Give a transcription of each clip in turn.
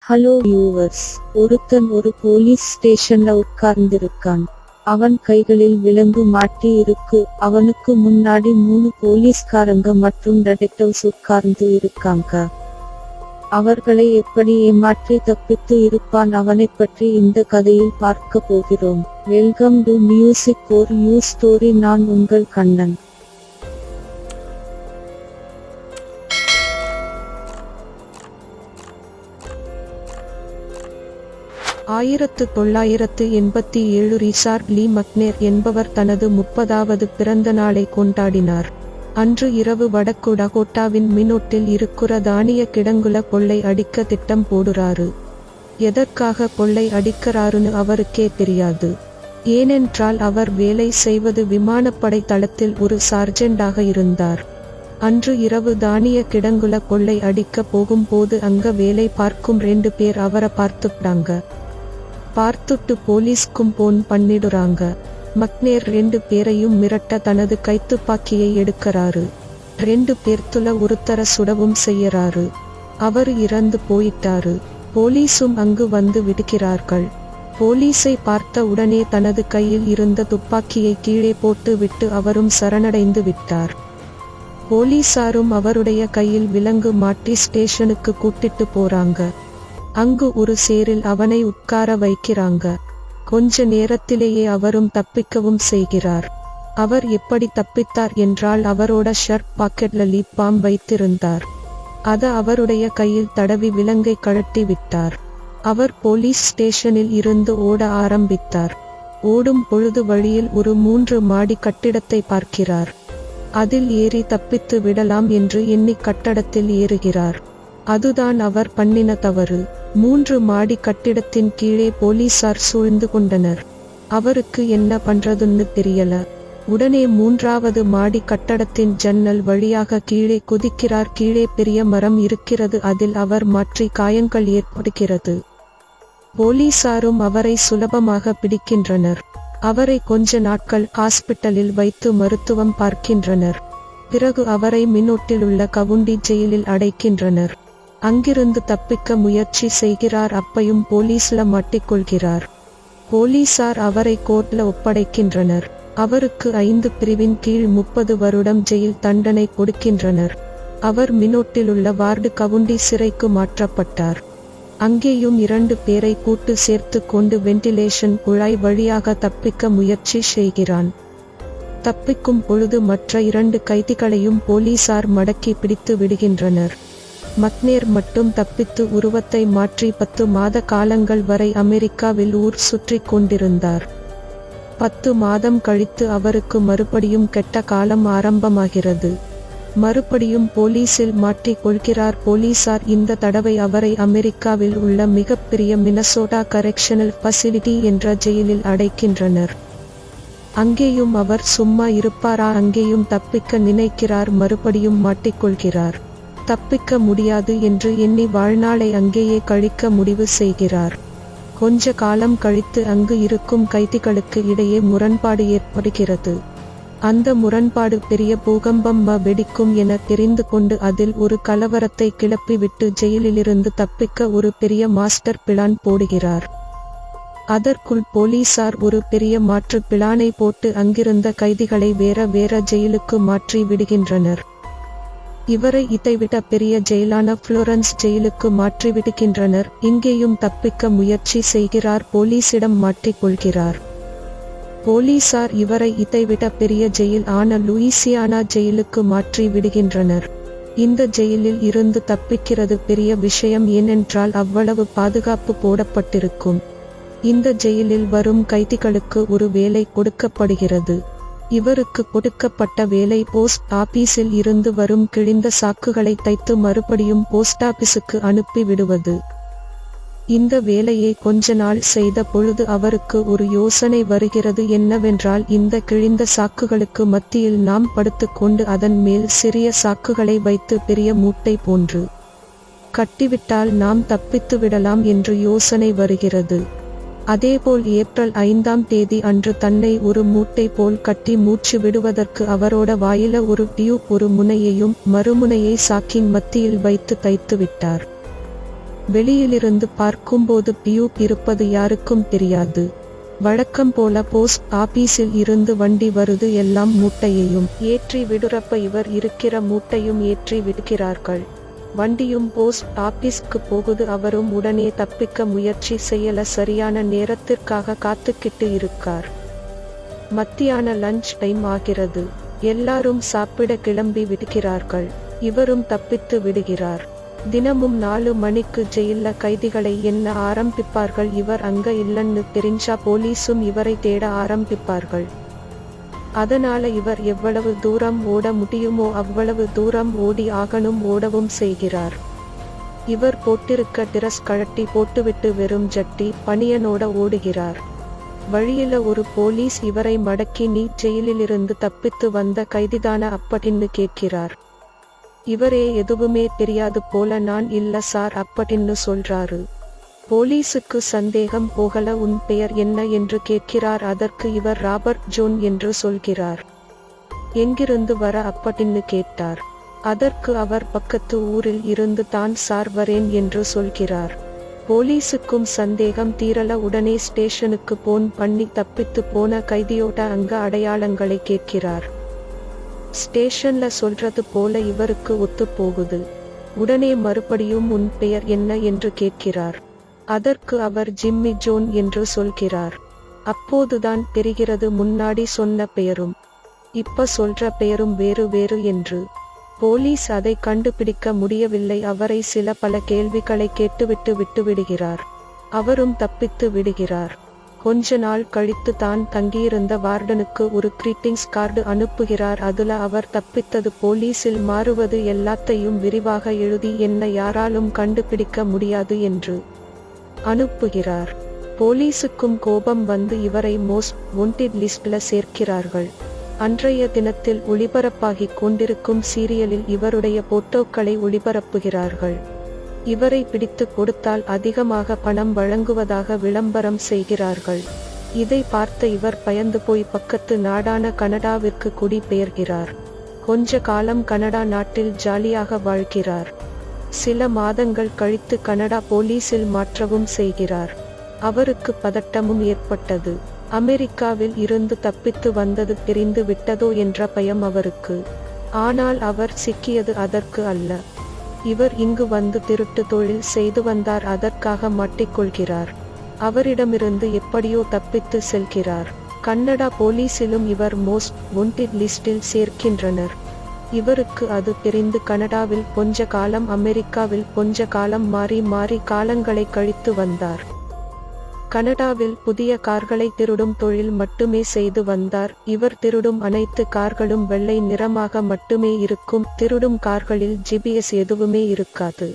hello viewers ஒருத்தன் ஒரு police ஸ்டேஷன்ல உட்கார்ந்திருக்கான் அவன் கைகளில் விலங்கு மாட்டி இருக்கு அவனுக்கு முன்னாடி மூணு போலீஸ்காரங்க மற்றும் டெடெக்டிவ்ஸ் உட்கார்ந்து இருக்காங்க அவர்களை எப்படி ஏமாற்றி தப்பித்து இருப்பான் அவனைப் பற்றி இந்த கதையில் பார்க்க போகிறோம் வெல்கம் டு மியூசிக் ஒரு நியூ ஸ்டோரி நான் உங்கள் கண்ணன் ஆயிரத்து தொள்ளாயிரத்து எண்பத்தி ஏழு ரிசார்ட் லீ மக்னேர் என்பவர் தனது முப்பதாவது பிறந்த நாளை கொண்டாடினார் அன்று இரவு வடக்கு டகோட்டாவின் மினோட்டில் இருக்கிற தானிய கிடங்குல கொள்ளை அடிக்க திட்டம் போடுறாரு எதற்காக கொள்ளை அடிக்கிறாருன்னு அவருக்கே தெரியாது ஏனென்றால் அவர் வேலை செய்வது விமானப்படை தளத்தில் ஒரு சார்ஜெண்டாக இருந்தார் அன்று இரவு தானிய கிடங்குல கொள்ளை அடிக்க போகும்போது அங்க வேலை பார்க்கும் ரெண்டு பேர் அவரை பார்த்துட்டாங்க பார்த்துட்டு போலீஸ்க்கும் போன் பண்ணிடுறாங்க மக்னேர் ரெண்டு பேரையும் மிரட்ட தனது கைத்துப்பாக்கியை எடுக்கறாரு ரெண்டு பேர்த்துல ஒருத்தர சுடவும் செய்யறாரு அவர் இறந்து போயிட்டாரு போலீசும் அங்கு வந்து விடுகிறார்கள் போலீஸை பார்த்த உடனே தனது கையில் இருந்த துப்பாக்கியை கீழே போட்டு விட்டு அவரும் சரணடைந்து விட்டார் போலீசாரும் அவருடைய கையில் விலங்கு மாட்டி ஸ்டேஷனுக்கு கூட்டிட்டு போறாங்க அங்கு ஒரு சேரில் அவனை உட்கார வைக்கிறாங்க கொஞ்ச நேரத்திலேயே அவரும் தப்பிக்கவும் செய்கிறார் அவர் எப்படி தப்பித்தார் என்றால் அவரோட ஷர்ட் பாக்கெட்ல லீப் பாம் வைத்திருந்தார் அத அவருடைய கையில் தடவி விலங்கை கழட்டி விட்டார் அவர் போலீஸ் ஸ்டேஷனில் இருந்து ஓட ஆரம்பித்தார் ஓடும் பொழுது வழியில் ஒரு மூன்று மாடி கட்டிடத்தை பார்க்கிறார் அதில் ஏறி தப்பித்து விடலாம் என்று எண்ணி கட்டடத்தில் ஏறுகிறார் அதுதான் அவர் பண்ணின தவறு மூன்று மாடி கட்டிடத்தின் கீழே போலீசார் சூழ்ந்து கொண்டனர் அவருக்கு என்ன பண்றதுன்னு தெரியல உடனே மூன்றாவது மாடி கட்டடத்தின் ஜன்னல் வழியாக கீழே குதிக்கிறார் கீழே பெரிய மரம் இருக்கிறது அதில் அவர் மாற்றி காயங்கள் ஏற்படுகிறது போலீசாரும் அவரை சுலபமாக பிடிக்கின்றனர் அவரை கொஞ்ச நாட்கள் ஹாஸ்பிட்டலில் வைத்து மருத்துவம் பார்க்கின்றனர் பிறகு அவரை மின்னோட்டில் உள்ள கவுண்டி ஜெயிலில் அடைக்கின்றனர் அங்கிருந்து தப்பிக்க முயற்சி செய்கிறார் அப்பையும் போலீஸ்ல மாட்டிக்கொள்கிறார் போலீசார் அவரை கோர்ட்ல ஒப்படைக்கின்றனர் அவருக்கு ஐந்து பிரிவின் கீழ் முப்பது வருடம் ஜெயில் தண்டனை கொடுக்கின்றனர் அவர் மினோட்டில் உள்ள வார்டு கவுண்டி சிறைக்கு மாற்றப்பட்டார் அங்கேயும் இரண்டு பேரை கூட்டு சேர்த்து கொண்டு வென்டிலேஷன் குழாய் வழியாக தப்பிக்க முயற்சி செய்கிறான் தப்பிக்கும் பொழுது மற்ற இரண்டு கைதிகளையும் போலீசார் மடக்கி பிடித்து விடுகின்றனர் மக்னேர் மட்டும் தப்பித்து உருவத்தை மாற்றி பத்து மாத காலங்கள் வரை அமெரிக்காவில் ஊர் சுற்றி கொண்டிருந்தார் பத்து மாதம் கழித்து அவருக்கு மறுபடியும் கெட்ட காலம் ஆரம்பமாகிறது மறுபடியும் போலீசில் மாட்டிக் கொள்கிறார் போலீசார் இந்த தடவை அவரை அமெரிக்காவில் உள்ள மிகப்பெரிய மினசோட்டா கரெக்ஷனல் ஃபெசிலிட்டி என்ற ஜெயிலில் அடைக்கின்றனர் அங்கேயும் அவர் சும்மா இருப்பாரா அங்கேயும் தப்பிக்க நினைக்கிறார் மறுபடியும் மாட்டிக்கொள்கிறார் தப்பிக்க முடியாது என்று எண்ணி வாழ்நாளை அங்கேயே கழிக்க முடிவு செய்கிறார் கொஞ்ச காலம் கழித்து அங்கு இருக்கும் கைதிகளுக்கு இடையே முரண்பாடு ஏற்படுகிறது அந்த முரண்பாடு பெரிய பூகம்பம் வெடிக்கும் என தெரிந்து கொண்டு அதில் ஒரு கலவரத்தை கிளப்பிவிட்டு ஜெயிலிலிருந்து தப்பிக்க ஒரு பெரிய மாஸ்டர் பிளான் போடுகிறார் அதற்குள் போலீசார் ஒரு பெரிய மாற்று பிளானை போட்டு அங்கிருந்த கைதிகளை வேற வேற ஜெயிலுக்கு மாற்றி விடுகின்றனர் இவரை இதைவிட பெரிய ஜெயிலான புளோரன்ஸ் ஜெயிலுக்கு மாற்றி விடுகின்றனர் இங்கேயும் தப்பிக்க முயற்சி செய்கிறார் போலீசிடம் மாட்டிக்கொள்கிறார் போலீசார் இவரை இதைவிட பெரிய ஜெயில் ஆன லூயிசியானா ஜெயிலுக்கு மாற்றி விடுகின்றனர் இந்த ஜெயிலில் இருந்து தப்பிக்கிறது பெரிய விஷயம் ஏனென்றால் அவ்வளவு பாதுகாப்பு போடப்பட்டிருக்கும் இந்த ஜெயிலில் வரும் கைதிகளுக்கு ஒரு வேலை கொடுக்கப்படுகிறது இவருக்கு கொடுக்கப்பட்ட வேலை போஸ்ட் ஆபீஸில் இருந்து வரும் கிழிந்த சாக்குகளை தைத்து மறுபடியும் போஸ்ட் ஆபீஸுக்கு அனுப்பி விடுவது இந்த வேலையை கொஞ்ச நாள் செய்த பொழுது அவருக்கு ஒரு யோசனை வருகிறது என்னவென்றால் இந்த கிழிந்த சாக்குகளுக்கு மத்தியில் நாம் படுத்துக்கொண்டு அதன் மேல் சிறிய சாக்குகளை வைத்து பெரிய மூட்டை போன்று கட்டிவிட்டால் நாம் தப்பித்து விடலாம் என்று யோசனை வருகிறது அதேபோல் ஏப்ரல் ஐந்தாம் தேதி அன்று தன்னை ஒரு மூட்டை போல் கட்டி மூச்சு விடுவதற்கு அவரோட வாயில ஒரு டியூப் ஒரு முனையையும் மறுமுனையை சாக்கின் மத்தியில் வைத்து தைத்து விட்டார் வெளியிலிருந்து பார்க்கும்போது டியூப் இருப்பது யாருக்கும் தெரியாது வழக்கம் போல போஸ்ட் ஆபீஸில் இருந்து வண்டி வருது எல்லாம் மூட்டையையும் ஏற்றி விடுறப்ப இவர் இருக்கிற மூட்டையும் ஏற்றி விடுகிறார்கள் வண்டியும் போஸ்ட் ஆபீஸ்க்கு போகுது அவரும் உடனே தப்பிக்க முயற்சி செய்யல சரியான நேரத்திற்காக காத்துக்கிட்டு இருக்கார் மத்தியான லஞ்ச் டைம் ஆகிறது எல்லாரும் சாப்பிட கிளம்பி விடுகிறார்கள் இவரும் தப்பித்து விடுகிறார் தினமும் நாலு மணிக்கு ஜெயில்ல கைதிகளை எண்ண ஆரம்பிப்பார்கள் இவர் அங்க இல்லைன்னு தெரிஞ்சா போலீஸும் இவரை தேட ஆரம்பிப்பார்கள் அதனால இவர் எவ்வளவு தூரம் ஓட முடியுமோ அவ்வளவு தூரம் ஓடி ஆகணும் ஓடவும் செய்கிறார் இவர் போட்டிருக்க டிரஸ் கழட்டி போட்டுவிட்டு வெறும் ஜட்டி பனியனோட ஓடுகிறார் வழியில ஒரு போலீஸ் இவரை மடக்கி நீ ஜெயிலிலிருந்து தப்பித்து வந்த கைதிதான அப்படின்னு கேட்கிறார் இவரே எதுவுமே தெரியாது போல நான் இல்ல சார் அப்படின்னு சொல்றாரு போலீசுக்கு சந்தேகம் போகல உன் பெயர் என்ன என்று கேட்கிறார் அதற்கு இவர் ராபர்ட் ஜோன் என்று சொல்கிறார் எங்கிருந்து வர அப்படின்னு கேட்டார் அதற்கு அவர் பக்கத்து ஊரில் இருந்து தான் சார் வரேன் என்று சொல்கிறார் போலீசுக்கும் சந்தேகம் தீரல உடனே ஸ்டேஷனுக்கு போன் பண்ணி தப்பித்து போன கைதியோட அங்க அடையாளங்களை கேட்கிறார் ஸ்டேஷன்ல சொல்றது போல இவருக்கு ஒத்து போகுது உடனே மறுபடியும் உன் பெயர் என்ன என்று கேட்கிறார் அதற்கு அவர் ஜிம்மி ஜோன் என்று சொல்கிறார் அப்போதுதான் தெரிகிறது முன்னாடி சொன்ன பெயரும் இப்ப சொல்ற பெயரும் வேறு வேறு என்று போலீஸ் அதை கண்டுபிடிக்க முடியவில்லை அவரை சில பல கேள்விகளை கேட்டுவிட்டு விட்டுவிடுகிறார் அவரும் தப்பித்து விடுகிறார் கொஞ்ச நாள் கழித்து தான் தங்கியிருந்த வார்டனுக்கு ஒரு கிரீட்டிங்ஸ் கார்டு அனுப்புகிறார் அதுல அவர் தப்பித்தது போலீஸில் மாறுவது எல்லாத்தையும் விரிவாக எழுதி என்ன யாராலும் கண்டுபிடிக்க முடியாது என்று அனுப்புகிறார் போலீசுக்கும் கோபம் வந்து இவரை மோஸ்ட் ஒன்டெட் லிஸ்ட்ல சேர்க்கிறார்கள் அன்றைய தினத்தில் ஒளிபரப்பாகிக் கொண்டிருக்கும் சீரியலில் இவருடைய போட்டோக்களை ஒளிபரப்புகிறார்கள் இவரை பிடித்து கொடுத்தால் அதிகமாக பணம் வழங்குவதாக விளம்பரம் செய்கிறார்கள் இதை பார்த்த இவர் பயந்து போய் பக்கத்து நாடான கனடாவிற்கு குடிபெயர்கிறார் கொஞ்ச காலம் கனடா நாட்டில் ஜாலியாக வாழ்கிறார் சில மாதங்கள் கழித்து கனடா போலீஸில் மாற்றவும் செய்கிறார் அவருக்கு பதட்டமும் ஏற்பட்டது அமெரிக்காவில் இருந்து தப்பித்து வந்தது தெரிந்து விட்டதோ என்ற பயம் அவருக்கு ஆனால் அவர் சிக்கியது அதற்கு அல்ல இவர் இங்கு வந்து திருட்டு தொழில் செய்து வந்தார் அதற்காக மாட்டிக்கொள்கிறார் அவரிடமிருந்து எப்படியோ தப்பித்து செல்கிறார் கன்னடா போலீசிலும் இவர் மோஸ்ட் ஒன்டெட் லிஸ்டில் சேர்க்கின்றனர் இவருக்கு அது தெரிந்து கனடாவில் கொஞ்ச காலம் அமெரிக்காவில் கொஞ்ச காலம் மாறி மாறி காலங்களை கழித்து வந்தார் கனடாவில் புதிய கார்களை திருடும் தொழில் மட்டுமே செய்து வந்தார் இவர் திருடும் அனைத்து கார்களும் வெள்ளை நிறமாக மட்டுமே இருக்கும் திருடும் கார்களில் ஜிபிஎஸ் எதுவுமே இருக்காது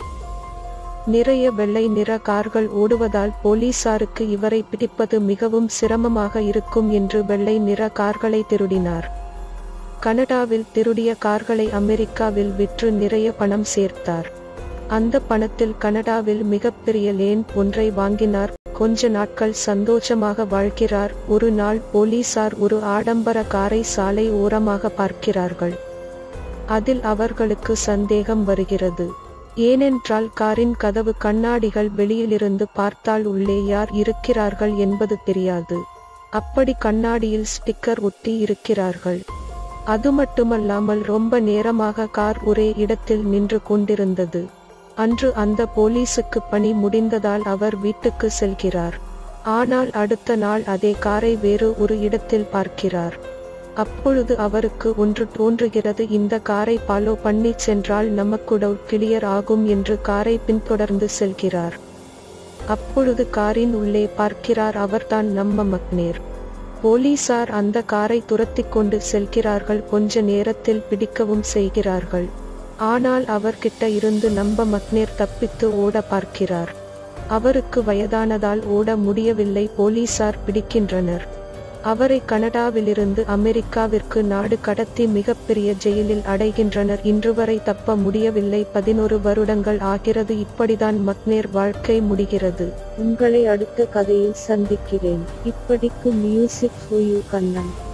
நிறைய வெள்ளை நிற கார்கள் ஓடுவதால் போலீசாருக்கு இவரை பிடிப்பது மிகவும் சிரமமாக இருக்கும் என்று வெள்ளை நிற கார்களை திருடினார் கனடாவில் திருடிய கார்களை அமெரிக்காவில் விற்று நிறைய பணம் சேர்த்தார் அந்த பணத்தில் கனடாவில் மிகப்பெரிய லேன் ஒன்றை வாங்கினார் கொஞ்ச நாட்கள் சந்தோஷமாக வாழ்கிறார் ஒரு நாள் போலீசார் ஒரு ஆடம்பர காரை சாலை ஓரமாக பார்க்கிறார்கள் அதில் அவர்களுக்கு சந்தேகம் வருகிறது ஏனென்றால் காரின் கதவு கண்ணாடிகள் வெளியிலிருந்து பார்த்தால் உள்ளே யார் இருக்கிறார்கள் என்பது தெரியாது அப்படி கண்ணாடியில் ஸ்டிக்கர் ஒட்டி இருக்கிறார்கள் அது மட்டுமல்லாமல் ரொம்ப நேரமாக கார் ஒரே இடத்தில் நின்று கொண்டிருந்தது அன்று அந்த போலீசுக்கு பணி முடிந்ததால் அவர் வீட்டுக்கு செல்கிறார் ஆனால் அடுத்த நாள் அதே காரை வேறு ஒரு இடத்தில் பார்க்கிறார் அப்பொழுது அவருக்கு ஒன்று தோன்றுகிறது இந்த காரை ஃபாலோ பண்ணி சென்றால் நமக்கு டவுட் கிளியர் ஆகும் என்று காரை பின்தொடர்ந்து செல்கிறார் அப்பொழுது காரின் உள்ளே பார்க்கிறார் அவர்தான் நம்ம மக்னேர் போலீசார் அந்த காரை துரத்திக் கொண்டு செல்கிறார்கள் கொஞ்ச நேரத்தில் பிடிக்கவும் செய்கிறார்கள் ஆனால் அவர்கிட்ட இருந்து நம்ப மக்னேர் தப்பித்து ஓட பார்க்கிறார் அவருக்கு வயதானதால் ஓட முடியவில்லை போலீசார் பிடிக்கின்றனர் அவரை கனடாவிலிருந்து அமெரிக்காவிற்கு நாடு கடத்தி மிகப்பெரிய ஜெயிலில் அடைகின்றனர் இன்று வரை தப்ப முடியவில்லை பதினொரு வருடங்கள் ஆகிறது இப்படிதான் மக்னேர் வாழ்க்கை முடிகிறது உங்களை அடுத்த கதையில் சந்திக்கிறேன் இப்படிக்கு மியூசிக் for you கண்ணன்